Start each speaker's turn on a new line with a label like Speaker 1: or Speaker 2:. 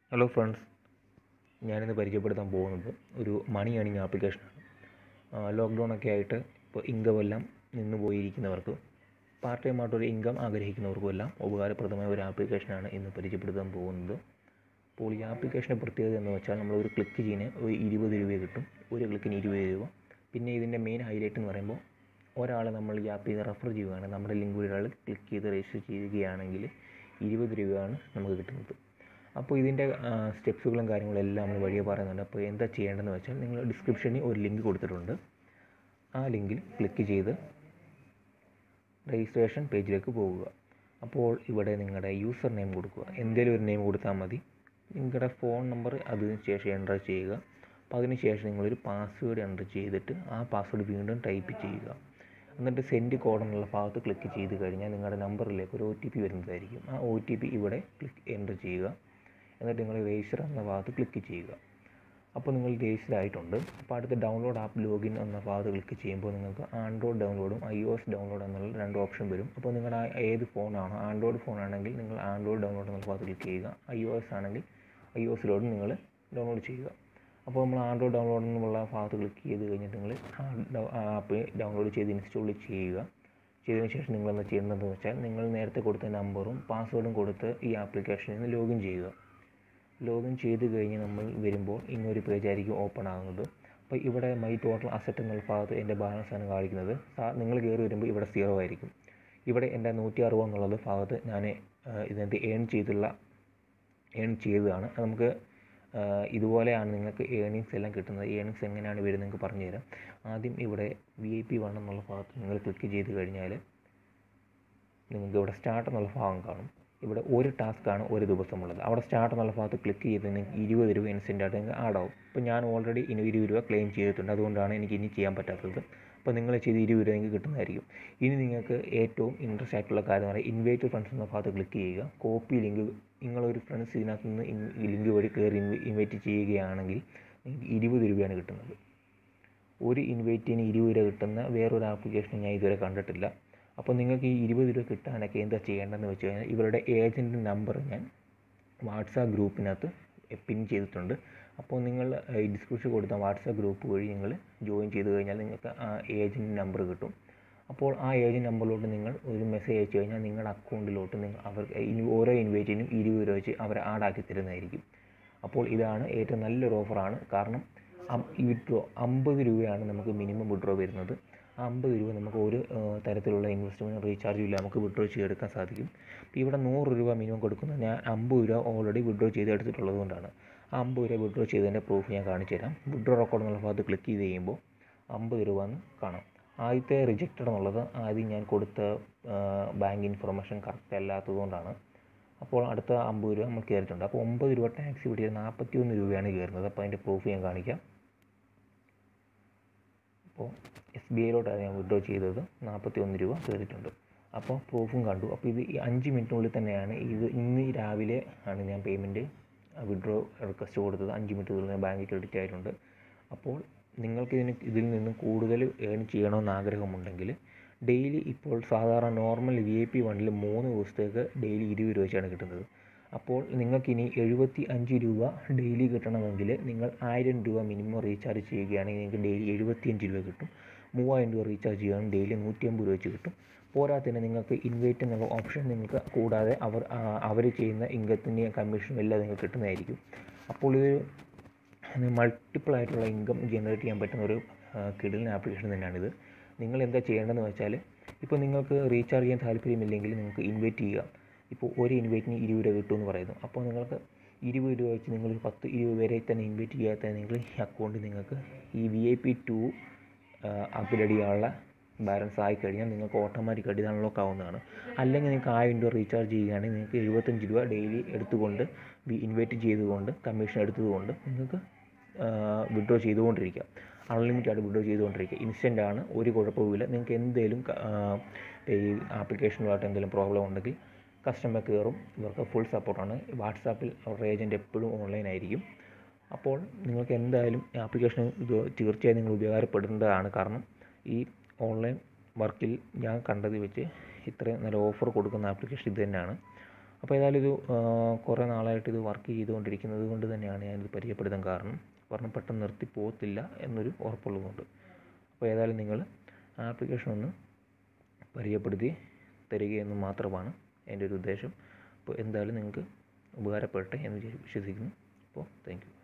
Speaker 1: hello friends ഞാനിന്ന് പരിചയപ്പെടുത്താൻ പോകുന്നത് ഒരു മണി ഏണിംഗ് ആപ്ലിക്കേഷനാണ് ലോക്ക്ഡൗൺ ഒക്കെ ആയിട്ട് ഇപ്പോൾ ഇൻകം എല്ലാം നിന്ന് പോയിരിക്കുന്നവർക്ക് പാർട്ട് ടൈം ആയിട്ടൊരു ഇൻകം ആഗ്രഹിക്കുന്നവർക്കും എല്ലാം ഉപകാരപ്രദമായ ഒരു ആപ്ലിക്കേഷനാണ് ഇന്ന് പരിചയപ്പെടുത്താൻ പോകുന്നത് അപ്പോൾ ഈ ആപ്ലിക്കേഷൻ്റെ പ്രത്യേകത എന്ന് വെച്ചാൽ നമ്മൾ ഒരു ക്ലിക്ക് ചെയ്യുന്ന ഒരു ഇരുപത് രൂപ കിട്ടും ഒരു ക്ലിക്കിന് ഇരുപത് രൂപ പിന്നെ ഇതിൻ്റെ മെയിൻ ഹൈലൈറ്റ് എന്ന് പറയുമ്പോൾ ഒരാളെ നമ്മൾ ഈ ആപ്പിൽ നിന്ന് റെഫർ ചെയ്യുകയാണ് നമ്മുടെ ലിങ്ക് ഒരാൾ ക്ലിക്ക് ചെയ്ത് രജിസ്റ്റർ ചെയ്യുകയാണെങ്കിൽ ഇരുപത് രൂപയാണ് നമുക്ക് കിട്ടുന്നത് അപ്പോൾ ഇതിൻ്റെ സ്റ്റെപ്സുകളും കാര്യങ്ങളും എല്ലാം നമ്മൾ വഴിയെ പറയുന്നുണ്ട് അപ്പോൾ എന്താ ചെയ്യേണ്ടതെന്ന് വെച്ചാൽ നിങ്ങൾ ഡിസ്ക്രിപ്ഷനിൽ ഒരു ലിങ്ക് കൊടുത്തിട്ടുണ്ട് ആ ലിങ്കിൽ ക്ലിക്ക് ചെയ്ത് രജിസ്ട്രേഷൻ പേജിലേക്ക് പോകുക അപ്പോൾ ഇവിടെ നിങ്ങളുടെ യൂസർ നെയിം കൊടുക്കുക എന്തെങ്കിലും ഒരു നെയിം കൊടുത്താൽ മതി നിങ്ങളുടെ ഫോൺ നമ്പർ അതിന് ശേഷം എൻ്റർ ചെയ്യുക അപ്പോൾ അതിന് ശേഷം നിങ്ങളൊരു പാസ്വേഡ് എൻ്റർ ചെയ്തിട്ട് ആ പാസ്വേഡ് വീണ്ടും ടൈപ്പ് ചെയ്യുക എന്നിട്ട് സെൻഡ് കോഡ് എന്നുള്ള ഭാഗത്ത് ക്ലിക്ക് ചെയ്ത് കഴിഞ്ഞാൽ നിങ്ങളുടെ നമ്പറിലേക്ക് ഒരു ഒ ടി പി വരുന്നതായിരിക്കും ആ ഒ ടി പി ഇവിടെ ക്ലിക്ക് എൻ്റർ ചെയ്യുക എന്നിട്ട് നിങ്ങൾ രജിസ്റ്റർ എന്ന ഭാഗത്ത് ക്ലിക്ക് ചെയ്യുക അപ്പോൾ നിങ്ങൾ രജിസ്റ്റർ ആയിട്ടുണ്ട് അപ്പോൾ അടുത്ത ഡൗൺലോഡ് ആപ്പ് ലോഗിൻ എന്ന ഭാഗത്ത് ക്ലിക്ക് ചെയ്യുമ്പോൾ നിങ്ങൾക്ക് ആൻഡ്രോയിഡ് ഡൗൺലോഡും ഐ ഒ എസ് ഡൗൺലോഡ് എന്നുള്ള രണ്ട് ഓപ്ഷൻ വരും അപ്പോൾ നിങ്ങളുടെ ഏത് ഫോണാണോ ആൻഡ്രോയിഡ് ഫോൺ ആണെങ്കിൽ നിങ്ങൾ ആൻഡ്രോയിഡ് ഡൗൺലോഡ് എന്നുള്ള ഭാഗത്ത് ക്ലിക്ക് ചെയ്യുക ഐ ഒ എസ് ആണെങ്കിൽ ഐ ഒ എസിലോട്ട് നിങ്ങൾ ഡൗൺലോഡ് ചെയ്യുക അപ്പോൾ നമ്മൾ ആൻഡ്രോയിഡ് ഡൗൺലോഡ് എന്നുള്ള ഭാഗത്ത് ക്ലിക്ക് ചെയ്ത് കഴിഞ്ഞിട്ട് നിങ്ങൾ ആ ആപ്പ് ഡൗൺലോഡ് ചെയ്ത് ഇൻസ്റ്റാൾ ചെയ്യുക ചെയ്തതിന് ശേഷം നിങ്ങൾ എന്താ ചെയ്യേണ്ടതെന്ന് വെച്ചാൽ നിങ്ങൾ നേരത്തെ കൊടുത്ത നമ്പറും പാസ്വേഡും കൊടുത്ത് ഈ ആപ്ലിക്കേഷനിൽ നിന്ന് ലോഗിൻ ചെയ്യുക ലോഗിൻ ചെയ്ത് കഴിഞ്ഞ് നമ്മൾ വരുമ്പോൾ ഇങ്ങനൊരു പേജായിരിക്കും ഓപ്പൺ ആകുന്നത് അപ്പോൾ ഇവിടെ മൈ ടോട്ടൽ അസറ്റ് എന്നുള്ള ഭാഗത്ത് എൻ്റെ ബാലൻസ് ആണ് കാണിക്കുന്നത് നിങ്ങൾ കയറി വരുമ്പോൾ ഇവിടെ സീറോ ആയിരിക്കും ഇവിടെ എൻ്റെ നൂറ്റി അറുപത് എന്നുള്ളത് ഭാഗത്ത് ഞാൻ ഇതിനകത്ത് ഏൺ ചെയ്തുള്ള ഏൺ ചെയ്തതാണ് അത് നമുക്ക് ഇതുപോലെയാണ് നിങ്ങൾക്ക് ഏണിങ്സ് എല്ലാം കിട്ടുന്നത് ഏണിങ്സ് എങ്ങനെയാണ് വരുന്നത് നിങ്ങൾക്ക് പറഞ്ഞുതരാം ആദ്യം ഇവിടെ വി ഐ പി വൺ എന്നുള്ള ഭാഗത്ത് നിങ്ങൾ ക്ലിക്ക് ചെയ്ത് കഴിഞ്ഞാൽ നിങ്ങൾക്ക് ഇവിടെ സ്റ്റാർട്ട് എന്നുള്ള ഭാഗം കാണും ഇവിടെ ഒരു ടാസ്ക്കാണ് ഒരു ദിവസമുള്ളത് അവിടെ സ്റ്റാർട്ട് എന്നുള്ള ഭാഗത്ത് ക്ലിക്ക് ചെയ്ത് നിങ്ങൾക്ക് ഇരുപത് രൂപ ഇൻസ്റ്റൻ്റ് ആയിട്ട് നിങ്ങൾക്ക് ആഡ് ആവും ഇപ്പോൾ ഞാൻ ഓൾറെഡി ഇനി ഇരുപത് രൂപ ക്ലെയിം ചെയ്തിട്ടുണ്ട് അതുകൊണ്ടാണ് എനിക്ക് ഇനി ചെയ്യാൻ പറ്റാത്തത് അപ്പോൾ നിങ്ങൾ ചെയ്ത് ഇരുപത് രൂപ നിങ്ങൾക്ക് കിട്ടുന്നതായിരിക്കും ഇനി നിങ്ങൾക്ക് ഏറ്റവും ഇൻട്രസ്റ്റ് ആയിട്ടുള്ള കാര്യം എന്ന് പറയുന്നത് ഇൻവൈറ്റ് ഫ്രണ്ട്സ് എന്ന ഭാഗത്ത് ക്ലിക്ക് ചെയ്യുക കോപ്പി ലിങ്ക് നിങ്ങളൊരു ഫ്രണ്ട്സ് ഇതിനകത്ത് നിന്ന് ലിങ്ക് വഴി കയറി ഇൻവൈറ്റ് ചെയ്യുകയാണെങ്കിൽ നിങ്ങൾക്ക് ഇരുപത് രൂപയാണ് കിട്ടുന്നത് ഒരു ഇൻവൈറ്റിന് ഇരുപത് രൂപ കിട്ടുന്ന വേറൊരു ആപ്ലിക്കേഷൻ ഞാൻ ഇതുവരെ കണ്ടിട്ടില്ല അപ്പോൾ നിങ്ങൾക്ക് ഈ ഇരുപത് രൂപ കിട്ടാനൊക്കെ എന്താ ചെയ്യേണ്ടതെന്ന് വെച്ച് കഴിഞ്ഞാൽ ഇവരുടെ ഏജൻറ്റ് നമ്പർ ഞാൻ വാട്സാപ്പ് ഗ്രൂപ്പിനകത്ത് പിൻ ചെയ്തിട്ടുണ്ട് അപ്പോൾ നിങ്ങൾ ഈ ഡിസ്ക്രിപ്ഷൻ കൊടുത്ത വാട്സാപ്പ് ഗ്രൂപ്പ് വഴി നിങ്ങൾ ജോയിൻ ചെയ്ത് കഴിഞ്ഞാൽ നിങ്ങൾക്ക് ആ ഏജൻറ്റ് നമ്പർ കിട്ടും അപ്പോൾ ആ ഏജൻറ്റ് നമ്പറിലോട്ട് നിങ്ങൾ ഒരു മെസ്സേജ് അയച്ചു കഴിഞ്ഞാൽ നിങ്ങളുടെ അക്കൗണ്ടിലോട്ട് നിങ്ങൾ അവർ ഓരോ ഇൻവൈറ്റിനും ഇരുപത് രൂപ വെച്ച് അവർ ആഡാക്കി തരുന്നതായിരിക്കും അപ്പോൾ ഇതാണ് ഏറ്റവും നല്ലൊരു ഓഫറാണ് കാരണം ഈ വിഡ്രോ അമ്പത് രൂപയാണ് നമുക്ക് മിനിമം വിഡ്രോ വരുന്നത് ആ അമ്പത് രൂപ നമുക്ക് ഒരു തരത്തിലുള്ള ഇൻവെസ്റ്റ്മെൻറ്റ് റീചാർജും ഇല്ല നമുക്ക് വിഡ്രോ ചെയ്തെടുക്കാൻ സാധിക്കും ഇപ്പോൾ ഇവിടെ നൂറ് രൂപ മിനിമം കൊടുക്കുന്നത് ഞാൻ അമ്പത് രൂപ ഓൾറെഡി വിഡ്രോ ചെയ്തെടുത്തിട്ടുള്ളത് കൊണ്ടാണ് ആ അമ്പത് രൂപ വിഡ്രോ ചെയ്തതിൻ്റെ പ്രൂഫ് ഞാൻ കാണിച്ചു തരാം വിഡ്രോ റെക്കോർഡ് എന്നുള്ള ഭാഗത്ത് ക്ലിക്ക് ചെയ്ത് കഴിയുമ്പോൾ അമ്പത് രൂപ എന്ന് കാണാം ആദ്യത്തെ റിജക്റ്റഡ് എന്നുള്ളത് ആദ്യം ഞാൻ കൊടുത്ത ബാങ്ക് ഇൻഫർമേഷൻ കറക്റ്റ് അല്ലാത്തത് കൊണ്ടാണ് അപ്പോൾ അടുത്ത അമ്പത് രൂപ നമ്മൾ കയറിയിട്ടുണ്ട് അപ്പോൾ ഒമ്പത് രൂപ ടാക്സ് പിടിച്ചത് നാൽപ്പത്തി ഒന്ന് രൂപയാണ് കയറുന്നത് അപ്പോൾ അതിൻ്റെ പ്രൂഫ് ഞാൻ കാണിക്കാം അപ്പോൾ എസ് ബി ഐയിലോട്ടാണ് ഞാൻ വിഡ്രോ ചെയ്തത് നാൽപ്പത്തി ഒന്ന് രൂപ കയറിയിട്ടുണ്ട് അപ്പോൾ പ്രൂഫും കണ്ടു അപ്പോൾ ഇത് അഞ്ച് മിനിറ്റിനുള്ളിൽ തന്നെയാണ് ഇത് ഇന്ന് രാവിലെ ആണ് ഞാൻ പേയ്മെൻറ്റ് വിഡ്രോ റിക്വസ്റ്റ് കൊടുത്തത് അഞ്ച് മിനിറ്റിനുള്ളിൽ ബാങ്കിൽ ക്രെഡിറ്റ് ആയിട്ടുണ്ട് അപ്പോൾ നിങ്ങൾക്ക് ഇതിന് ഇതിൽ നിന്നും കൂടുതൽ ഏൺ ചെയ്യണമെന്ന് ആഗ്രഹമുണ്ടെങ്കിൽ ഡെയിലി ഇപ്പോൾ സാധാരണ നോർമൽ വി ഐ പി വണ്ണിൽ മൂന്ന് ദിവസത്തേക്ക് ഡെയിലി ഇരുപത് രൂപ വെച്ചാണ് കിട്ടുന്നത് അപ്പോൾ നിങ്ങൾക്കിനി എഴുപത്തി അഞ്ച് രൂപ ഡെയിലി കിട്ടണമെങ്കിൽ നിങ്ങൾ ആയിരം രൂപ മിനിമം റീചാർജ് ചെയ്യുകയാണെങ്കിൽ നിങ്ങൾക്ക് ഡെയിലി എഴുപത്തിയഞ്ച് രൂപ കിട്ടും മൂവായിരം രൂപ റീചാർജ് ചെയ്യുകയാണെങ്കിൽ ഡെയിലി നൂറ്റിയമ്പത് രൂപ വെച്ച് കിട്ടും പോരാത്തതിന് നിങ്ങൾക്ക് ഇൻവൈറ്റ് എന്നുള്ള ഓപ്ഷൻ നിങ്ങൾക്ക് കൂടാതെ അവർ അവർ ചെയ്യുന്ന ഇൻകത്തിൻ്റെയും കമ്മീഷനും എല്ലാം നിങ്ങൾക്ക് കിട്ടുന്നതായിരിക്കും അപ്പോൾ ഇതൊരു മൾട്ടിപ്പിൾ ആയിട്ടുള്ള ഇൻകം ജനറേറ്റ് ചെയ്യാൻ പറ്റുന്ന ഒരു കിടിലൻ ആപ്ലിക്കേഷൻ തന്നെയാണിത് നിങ്ങൾ എന്താ ചെയ്യേണ്ടതെന്ന് വെച്ചാൽ ഇപ്പോൾ നിങ്ങൾക്ക് റീചാർജ് ചെയ്യാൻ താല്പര്യമില്ലെങ്കിൽ നിങ്ങൾക്ക് ഇൻവൈറ്റ് ചെയ്യുക ഇപ്പോൾ ഒരു ഇൻവൈറ്റിന് ഇരുപത് രൂപ കിട്ടുമെന്ന് പറയുന്നു അപ്പോൾ നിങ്ങൾക്ക് ഇരുപത് രൂപ വെച്ച് നിങ്ങൾ പത്ത് ഇരുപത് പേരെ തന്നെ ഇൻവൈറ്റ് ചെയ്യാത്ത നിങ്ങൾ ഈ അക്കൗണ്ട് നിങ്ങൾക്ക് ഈ V I P to upgrade ചെയ്യാനുള്ള ബാലൻസ് ആയി കഴിഞ്ഞാൽ നിങ്ങൾക്ക് ഓട്ടോമാറ്റിക്കായിട്ട് ഇത് അൺലോക്ക് ആവുന്നതാണ് അല്ലെങ്കിൽ നിങ്ങൾക്ക് ആയിരം രൂപ റീചാർജ് ചെയ്യുകയാണെങ്കിൽ നിങ്ങൾക്ക് എഴുപത്തഞ്ച് രൂപ ഡെയിലി എടുത്തുകൊണ്ട് ഇൻവൈറ്റ് ചെയ്തുകൊണ്ട് കമ്മീഷൻ എടുത്തതുകൊണ്ട് നിങ്ങൾക്ക് വിഡ്രോ ചെയ്തുകൊണ്ടിരിക്കാം അൺലിമിറ്റഡ് ആയിട്ട് വിഡ്രോ ചെയ്തുകൊണ്ടിരിക്കുക ഇൻസ്റ്റൻ്റ് ആണ് ഒരു കുഴപ്പവുമില്ല നിങ്ങൾക്ക് എന്തെങ്കിലും ഈ ആപ്ലിക്കേഷനുമായിട്ട് എന്തെങ്കിലും പ്രോബ്ലം ഉണ്ടെങ്കിൽ കസ്റ്റമർ കെയറും ഇവർക്ക് ഫുൾ സപ്പോർട്ടാണ് വാട്സാപ്പിൽ അവരുടെ ഏജൻറ്റ് എപ്പോഴും ഓൺലൈൻ ആയിരിക്കും അപ്പോൾ നിങ്ങൾക്ക് എന്തായാലും ആപ്ലിക്കേഷൻ ഇത് തീർച്ചയായും നിങ്ങൾ ഉപകാരപ്പെടുന്നതാണ് കാരണം ഈ ഓൺലൈൻ വർക്കിൽ ഞാൻ കണ്ടത് വെച്ച് ഇത്രയും നല്ല ഓഫർ കൊടുക്കുന്ന ആപ്ലിക്കേഷൻ ഇത് തന്നെയാണ് അപ്പോൾ ഏതായാലും ഇത് കുറേ നാളായിട്ട് ഇത് വർക്ക് ചെയ്തുകൊണ്ടിരിക്കുന്നത് കൊണ്ട് തന്നെയാണ് ഞാനിത് പരിചയപ്പെടുത്താൻ കാരണം കാരണം പെട്ടെന്ന് നിർത്തി പോകത്തില്ല എന്നൊരു ഉറപ്പുള്ളതുകൊണ്ട് അപ്പോൾ ഏതായാലും നിങ്ങൾ ആപ്ലിക്കേഷൻ ഒന്ന് പരിചയപ്പെടുത്തി തരികയെന്ന് മാത്രമാണ് എൻ്റെ ഒരു ഉദ്ദേശം അപ്പോൾ എന്തായാലും നിങ്ങൾക്ക് ഉപകാരപ്പെടട്ടെ എന്ന് വിശ്വസിക്കുന്നു അപ്പോൾ താങ്ക് യു